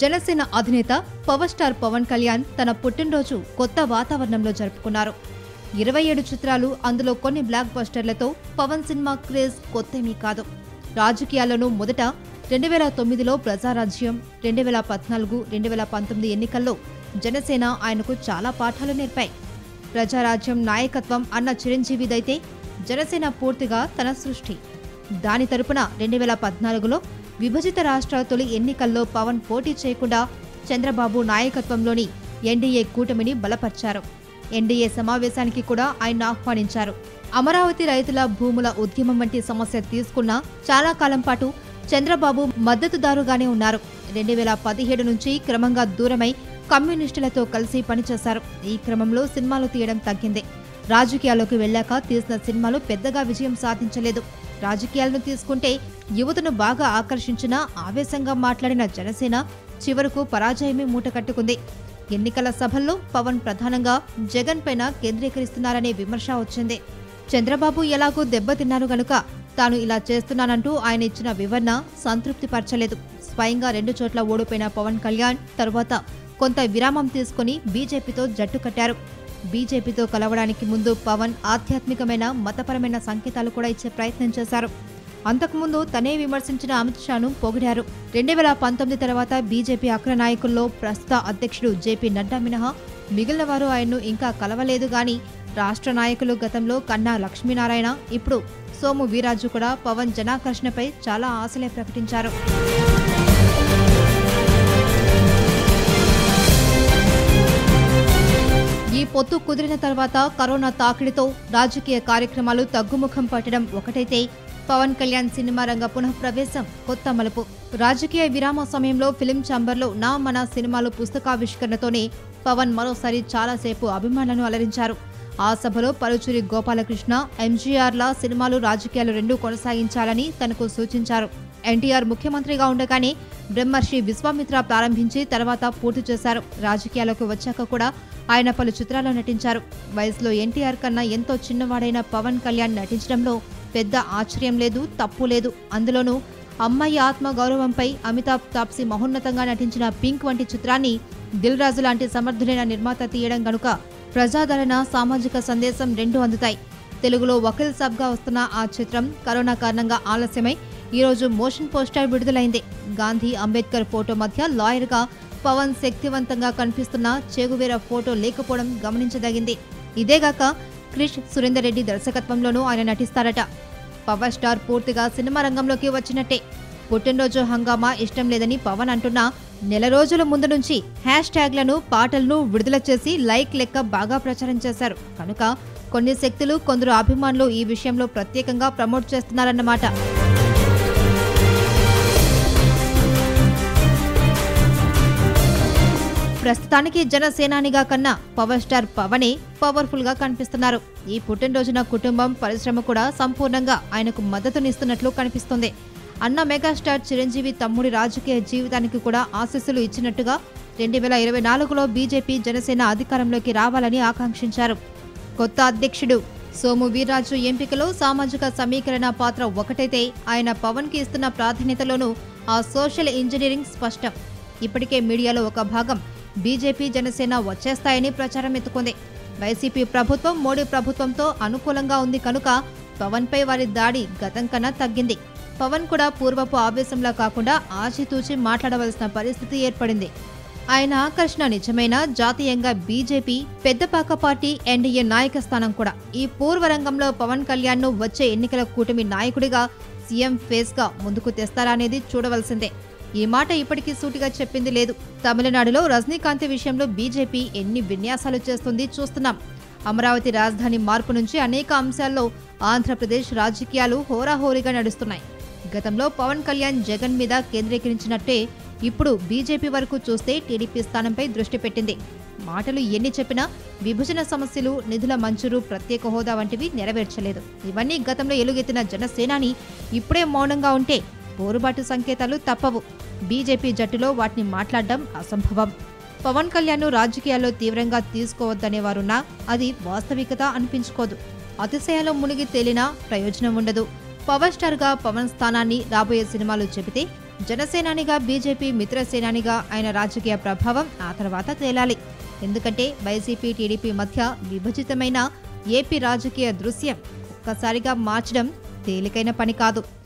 జనసేన అధినేత power star Pawan Kalyan తన పుట్టినరోజు కొత్త వాతావరణంలో జరుపుకున్నారు ఇరవై ఏడు చిత్రాలు అందులో కొన్ని బ్లాక్ బస్టర్లతో పవన్ సినిమా క్రేజ్ కొత్తేమీ కాదు రాజకీయాల్లోనూ మొదట రెండు వేల తొమ్మిదిలో ప్రజారాజ్యం రెండు వేల పద్నాలుగు రెండు వేల పంతొమ్మిది ఎన్నికల్లో జనసేన ఆయనకు చాలా పాఠాలు నేర్పాయి ప్రజారాజ్యం నాయకత్వం అన్న చిరంజీవిదైతే జనసేన పూర్తిగా తన సృష్టి దాని తరపున రెండు వేల పద్నాలుగులో విభజిత రాష్ట్రాల తొలి ఎన్నికల్లో పవన్ పోటీ చేయకుండా చంద్రబాబు నాయకత్వంలోని ఎన్డీఏ కూటమిని బలపర్చారు ఎన్డీఏ సమావేశానికి కూడా ఆయన ఆహ్వానించారు అమరావతి రైతుల భూముల ఉద్యమం వంటి సమస్య తీసుకున్న చాలా కాలం పాటు చంద్రబాబు మద్దతుదారుగానే ఉన్నారు రెండు వేల పదిహేడు నుంచి క్రమంగా దూరమై కమ్యూనిస్టులతో కలిసి పనిచేశారు ఈ క్రమంలో సినిమాలు తీయడం తగ్గింది రాజకీయాల్లోకి వెళ్ళాక తీసిన సినిమాలు పెద్దగా విజయం సాధించలేదు రాజకీయాలను తీసుకుంటే యువతను బాగా ఆకర్షించిన ఆవేశంగా మాట్లాడిన జనసేన చివరకు పరాజయమే మూటకట్టుకుంది ఎన్నికల సభల్లో పవన్ ప్రధానంగా జగన్ పైన కేంద్రీకరిస్తున్నారనే విమర్శ వచ్చింది చంద్రబాబు ఎలాగో దెబ్బతిన్నారు గనుక తాను ఇలా చేస్తున్నానంటూ ఆయన ఇచ్చిన వివరణ సంతృప్తిపరచలేదు స్వయంగా రెండు చోట్ల ఓడిపోయిన పవన్ కళ్యాణ్ తరువాత కొంత విరామం తీసుకుని బీజేపీతో జట్టు కట్టారు బీజేపీతో కలవడానికి ముందు పవన్ ఆధ్యాత్మికమైన మతపరమైన సంకేతాలు కూడా ఇచ్చే ప్రయత్నం చేశారు అంతకుముందు తనే విమర్శించిన అమిత్ షాను పొగిడారు రెండు వేల పంతొమ్మిది తర్వాత బీజేపీ అగ్ర నాయకుల్లో ప్రస్తుత అధ్యక్షుడు జేపీ నడ్డా మినహా మిగిలిన వారు ఆయన్ను ఇంకా కలవలేదు గాని రాష్ట్ర నాయకులు గతంలో కన్నా లక్ష్మీనారాయణ ఇప్పుడు సోము వీరాజు కూడా పవన్ జనాకర్షణపై చాలా ఆశలే ప్రకటించారు ఈ పొత్తు కుదిరిన తర్వాత కరోనా తాకిడితో రాజకీయ కార్యక్రమాలు తగ్గుముఖం పట్టడం ఒకటైతే పవన్ కళ్యాణ్ సినిమా రంగ పునఃప్రవేశం కొత్త మలుపు రాజకీయ విరామ సమయంలో ఫిలిం ఛాంబర్లో నా మన సినిమాలు పుస్తకావిష్కరణతోనే పవన్ మరోసారి చాలాసేపు అభిమానులను అలరించారు ఆ సభలో పరుచూరి గోపాలకృష్ణ ఎంజీఆర్ల సినిమాలు రాజకీయాలు రెండూ కొనసాగించాలని తనకు సూచించారు ఎన్టీఆర్ ముఖ్యమంత్రిగా ఉండగానే బ్రహ్మర్షి విశ్వామిత్ర ప్రారంభించి తర్వాత పూర్తి చేశారు రాజకీయాల్లోకి వచ్చాక కూడా ఆయన పలు చిత్రాల్లో నటించారు వయసులో ఎన్టీఆర్ కన్నా ఎంతో చిన్నవాడైన పవన్ కళ్యాణ్ నటించడంలో పెద్ద ఆశ్చర్యం లేదు తప్పు లేదు అందులోనూ అమ్మాయి ఆత్మ గౌరవంపై అమితాబ్ తాప్సీ మహోన్నతంగా నటించిన పింక్ వంటి చిత్రాన్ని దిల్ రాజు లాంటి సమర్థులైన నిర్మాత తీయడం గనుక ప్రజాదరణ సామాజిక సందేశం రెండూ అందుతాయి తెలుగులో వకీల్ సాబ్గా వస్తున్న ఆ చిత్రం కరోనా కారణంగా ఆలస్యమై ఈరోజు మోషన్ పోస్టర్ విడుదలైంది గాంధీ అంబేద్కర్ ఫోటో మధ్య లాయర్గా పవన్ శక్తివంతంగా కనిపిస్తున్న చేగువేర ఫోటో లేకపోవడం గమనించదగింది ఇదేగాక క్రిష్ సురేందర్ రెడ్డి దర్శకత్వంలోనూ ఆయన నటిస్తారట పవర్ స్టార్ పూర్తిగా సినిమా రంగంలోకి వచ్చినట్టే పుట్టినరోజు హంగామా ఇష్టం లేదని పవన్ అంటున్నా నెల రోజుల ముందు నుంచి హ్యాష్ ట్యాగ్లను పాటలను విడుదల చేసి లైక్ లెక్క బాగా ప్రచారం చేశారు కనుక కొన్ని శక్తులు కొందరు అభిమానులు ఈ విషయంలో ప్రత్యేకంగా ప్రమోట్ చేస్తున్నారన్నమాట ప్రస్తుతానికి జనసేనానిగా కన్నా పవర్ స్టార్ పవనే పవర్ఫుల్ గా కనిపిస్తున్నారు ఈ పుట్టినరోజున కుటుంబం పరిశ్రమ కూడా సంపూర్ణంగా ఆయనకు మద్దతునిస్తున్నట్లు కనిపిస్తుంది అన్న మెగాస్టార్ చిరంజీవి తమ్ముడి రాజకీయ జీవితానికి కూడా ఆశీస్సులు ఇచ్చినట్టుగా రెండు వేల ఇరవై నాలుగులో బీజేపీ జనసేన అధికారంలోకి రావాలని ఆకాంక్షించారు కొత్త అధ్యక్షుడు సోము వీర్రాజు ఎంపికలో సామాజిక సమీకరణ పాత్ర ఒకటైతే ఆయన పవన్ కి ఇస్తున్న ప్రాధాన్యతలోనూ ఆ సోషల్ ఇంజనీరింగ్ స్పష్టం ఇప్పటికే మీడియాలో ఒక భాగం బీజేపీ జనసేన వచ్చేస్తాయని ప్రచారం ఎత్తుకుంది వైసీపీ ప్రభుత్వం మోడీ ప్రభుత్వంతో అనుకూలంగా ఉంది కనుక పవన్పై వారి దాడి గతం కన్నా తగ్గింది పవన్ కూడా పూర్వపు ఆవేశంలా కాకుండా ఆచితూచి మాట్లాడవలసిన పరిస్థితి ఏర్పడింది ఆయన ఆకర్షణ నిజమైన జాతీయంగా బీజేపీ పెద్దపాక పార్టీ ఎన్డీఏ నాయక స్థానం కూడా ఈ పూర్వరంగంలో పవన్ కళ్యాణ్ ను వచ్చే ఎన్నికల కూటమి నాయకుడిగా సీఎం ఫేస్ గా ముందుకు తెస్తారా అనేది చూడవలసిందే ఈ మాట ఇప్పటికీ సూటిగా చెప్పింది లేదు తమిళనాడులో రజనీకాంత్ విషయంలో బీజేపీ ఎన్ని విన్యాసాలు చేస్తుంది చూస్తున్నాం అమరావతి రాజధాని మార్పు నుంచి అనేక అంశాల్లో ఆంధ్రప్రదేశ్ రాజకీయాలు హోరాహోరీగా నడుస్తున్నాయి గతంలో పవన్ కళ్యాణ్ జగన్ మీద కేంద్రీకరించినట్టే ఇప్పుడు బీజేపీ వరకు చూస్తే టీడీపీ స్థానంపై దృష్టి పెట్టింది మాటలు ఎన్ని చెప్పినా విభజన సమస్యలు నిధుల మంజూరు ప్రత్యేక హోదా వంటివి నెరవేర్చలేదు ఇవన్నీ గతంలో ఎలుగెత్తిన జనసేనాని ఇప్పుడే మౌనంగా ఉంటే పోరుబాటు సంకేతాలు తప్పవు బీజేపీ జట్టులో వాటిని మాట్లాడడం అసంభవం పవన్ కళ్యాణ్ రాజకీయాల్లో తీవ్రంగా తీసుకోవద్దనేవారున్నా అది వాస్తవికత అనిపించుకోదు అతిశయాలో మునిగి తేలినా ప్రయోజనం ఉండదు పవర్ స్టార్ గా పవన్ స్థానాన్ని రాబోయే సినిమాలు చెబితే జనసేనానిగా బీజేపీ మిత్రసేనానిగా ఆయన రాజకీయ ప్రభావం ఆ తర్వాత తేలాలి ఎందుకంటే వైసీపీ టీడీపీ మధ్య విభజితమైన ఏపీ రాజకీయ దృశ్యం ఒక్కసారిగా మార్చడం తేలికైన పని కాదు